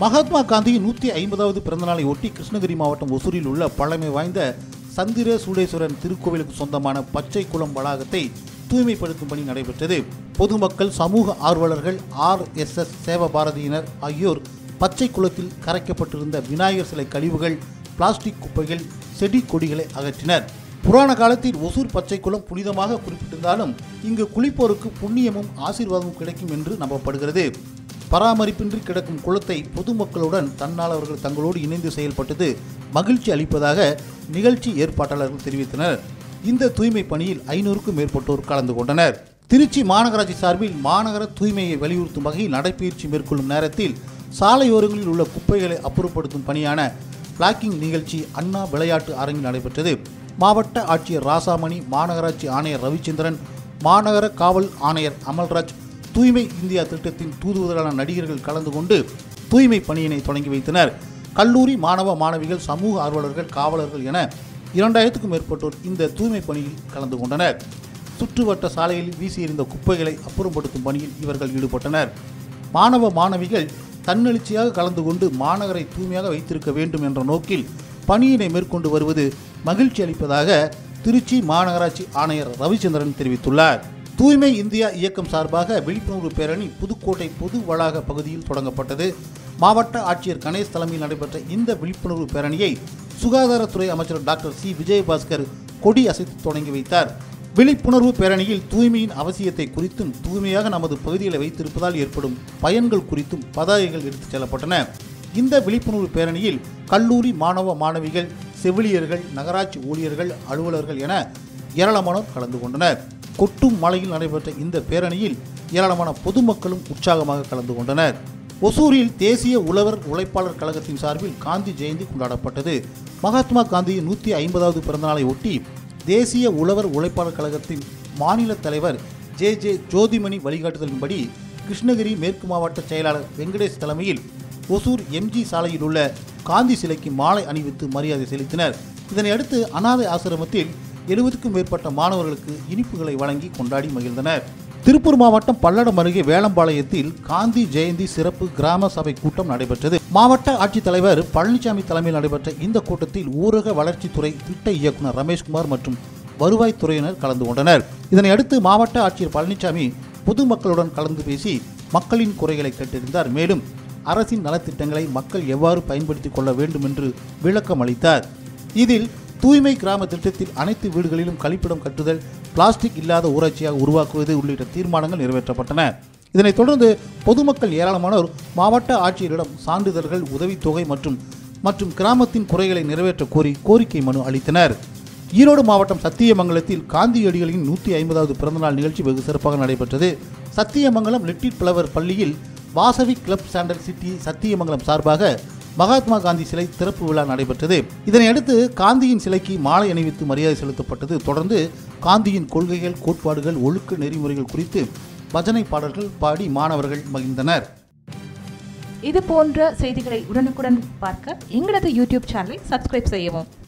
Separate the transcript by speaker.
Speaker 1: மகாத்மா காந்தியின் நூற்றி ஐம்பதாவது பிறந்தநாளை ஒட்டி கிருஷ்ணகிரி மாவட்டம் ஒசூரில் உள்ள பழமை வாய்ந்த சந்திர சூடேஸ்வரன் திருக்கோவிலுக்கு சொந்தமான பச்சை குளம் வளாகத்தை தூய்மைப்படுத்தும் பணி நடைபெற்றது பொதுமக்கள் சமூக ஆர்வலர்கள் ஆர் எஸ் எஸ் சேவ பாரதியினர் ஆகியோர் பச்சை குளத்தில் கரைக்கப்பட்டிருந்த விநாயகர் சிலை கழிவுகள் பிளாஸ்டிக் குப்பைகள் செடி கொடிகளை அகற்றினர் புராண காலத்தில் ஒசூர் பச்சை குளம் புனிதமாக குறிப்பிட்டிருந்தாலும் இங்கு குளிப்போருக்கு புண்ணியமும் ஆசீர்வாதமும் கிடைக்கும் என்று நம்பப்படுகிறது பராமரிப்பின்றி கிடக்கும் குளத்தை பொதுமக்களுடன் தன்னாளர்கள் தங்களோடு இணைந்து செயல்பட்டது மகிழ்ச்சி அளிப்பதாக நிகழ்ச்சி ஏற்பாட்டாளர்கள் தெரிவித்தனர் இந்த தூய்மை பணியில் ஐநூறுக்கும் மேற்பட்டோர் கலந்து கொண்டனர் திருச்சி மாநகராட்சி சார்பில் மாநகர தூய்மையை வலியுறுத்தும் வகையில் நடைபயிற்சி மேற்கொள்ளும் நேரத்தில் சாலையோரங்களில் உள்ள குப்பைகளை அப்புறப்படுத்தும் பணியான பிளாக்கிங் நிகழ்ச்சி அண்ணா விளையாட்டு அரங்கில் நடைபெற்றது மாவட்ட ஆட்சியர் ராசாமணி மாநகராட்சி ஆணையர் ரவிச்சந்திரன் மாநகர காவல் ஆணையர் அமல்ராஜ் தூய்மை இந்தியா திட்டத்தின் தூதுவர்களான நடிகர்கள் கலந்து கொண்டு தூய்மை பணியினை தொடங்கி வைத்தனர் கல்லூரி மாணவ மாணவிகள் சமூக ஆர்வலர்கள் காவலர்கள் என இரண்டாயிரத்துக்கும் மேற்பட்டோர் இந்த தூய்மை பணியில் கலந்து கொண்டனர் சுற்றுவட்ட சாலைகளில் வீசி எறிந்த குப்பைகளை அப்புறப்படுத்தும் பணியில் இவர்கள் ஈடுபட்டனர் மாணவ மாணவிகள் தன்னெழுச்சியாக கலந்து கொண்டு மாநகரை தூய்மையாக வைத்திருக்க வேண்டும் என்ற நோக்கில் பணியினை மேற்கொண்டு வருவது மகிழ்ச்சி அளிப்பதாக திருச்சி மாநகராட்சி ஆணையர் ரவிச்சந்திரன் தெரிவித்துள்ளார் தூய்மை இந்தியா இயக்கம் சார்பாக விழிப்புணர்வு பேரணி புதுக்கோட்டை பொது வளாக பகுதியில் தொடங்கப்பட்டது மாவட்ட ஆட்சியர் கணேஷ் தலைமையில் நடைபெற்ற இந்த விழிப்புணர்வு பேரணியை சுகாதாரத்துறை அமைச்சர் டாக்டர் சி விஜயபாஸ்கர் கொடி அசைத்து தொடங்கி வைத்தார் விழிப்புணர்வு பேரணியில் தூய்மையின் அவசியத்தை குறித்தும் தூய்மையாக நமது பகுதிகளை வைத்திருப்பதால் ஏற்படும் பயன்கள் குறித்தும் பதாகைகள் எடுத்துச் செல்லப்பட்டன இந்த விழிப்புணர்வு பேரணியில் கல்லூரி மாணவ மாணவிகள் செவிலியர்கள் நகராட்சி ஊழியர்கள் அலுவலர்கள் என ஏராளமானோர் கலந்து கொண்டனர் கொட்டும் மலையில் நடைபெற்ற இந்த பேரணியில் ஏராளமான பொதுமக்களும் உற்சாகமாக கலந்து கொண்டனர் ஒசூரில் தேசிய உழவர் உழைப்பாளர் கழகத்தின் சார்பில் காந்தி ஜெயந்தி கொண்டாடப்பட்டது மகாத்மா காந்தியின் நூற்றி ஐம்பதாவது பிறந்தநாளை ஒட்டி தேசிய உழவர் உழைப்பாளர் கழகத்தின் மாநில தலைவர் ஜே ஜே ஜோதிமணி வழிகாட்டுதலின்படி கிருஷ்ணகிரி மேற்கு மாவட்ட செயலாளர் வெங்கடேஷ் தலைமையில் ஒசூர் எம்ஜி சாலையில் உள்ள காந்தி சிலைக்கு மாலை அணிவித்து மரியாதை செலுத்தினர் இதனையடுத்து அனாதை ஆசிரமத்தில் எழுபதுக்கும் மேற்பட்ட மாணவர்களுக்கு இனிப்புகளை வழங்கி கொண்டாடி மகிழ்ந்தனர் திருப்பூர் மாவட்டம் பல்லடம் அருகே வேளம்பாளையத்தில் காந்தி ஜெயந்தி சிறப்பு கிராம சபை கூட்டம் நடைபெற்றது மாவட்ட ஆட்சித்தலைவர் பழனிசாமி தலைமையில் நடைபெற்ற இந்த கூட்டத்தில் ஊரக வளர்ச்சித்துறை திட்ட இயக்குனர் ரமேஷ்குமார் மற்றும் வருவாய்த்துறையினர் கலந்து கொண்டனர் இதனையடுத்து மாவட்ட ஆட்சியர் பழனிசாமி பொதுமக்களுடன் கலந்து பேசி மக்களின் குறைகளை கேட்டறிந்தார் மேலும் அரசின் நலத்திட்டங்களை மக்கள் எவ்வாறு பயன்படுத்திக் கொள்ள வேண்டும் என்று விளக்கம் அளித்தார் இதில் தூய்மை கிராம திட்டத்தில் அனைத்து வீடுகளிலும் கழிப்பிடம் கட்டுதல் பிளாஸ்டிக் இல்லாத ஊராட்சியாக உருவாக்குவது உள்ளிட்ட தீர்மானங்கள் நிறைவேற்றப்பட்டன இதனைத் தொடர்ந்து பொதுமக்கள் ஏராளமானோர் மாவட்ட ஆட்சியரிடம் சான்றிதழ்கள் உதவித்தொகை மற்றும் மற்றும் கிராமத்தின் குறைகளை நிறைவேற்ற கோரி கோரிக்கை மனு அளித்தனர் ஈரோடு மாவட்டம் சத்தியமங்கலத்தில் காந்தியடிகளின் நூற்றி ஐம்பதாவது பிறந்தநாள் நிகழ்ச்சி வெகு சிறப்பாக நடைபெற்றது சத்தியமங்கலம் லிட்டில் பிளவர் பள்ளியில் Vasavi Club Sandal City Sathyamangalam சார்பாக மகாத்மா காந்தி சிலை திறப்பு விழா நடைபெற்றது இதனையடுத்து காந்தியின் சிலைக்கு மாலை அணிவித்து மரியாதை செலுத்தப்பட்டது தொடர்ந்து காந்தியின் கொள்கைகள் கோட்பாடுகள் ஒழுக்க நெறிமுறைகள் குறித்து பஜனை பாடல்கள் பாடி மாணவர்கள் மகிழ்ந்தனர்
Speaker 2: இது போன்ற செய்திகளை உடனுக்குடன் பார்க்க எங்களது யூடியூப் சேனலை சப்ஸ்கிரைப் செய்யவும்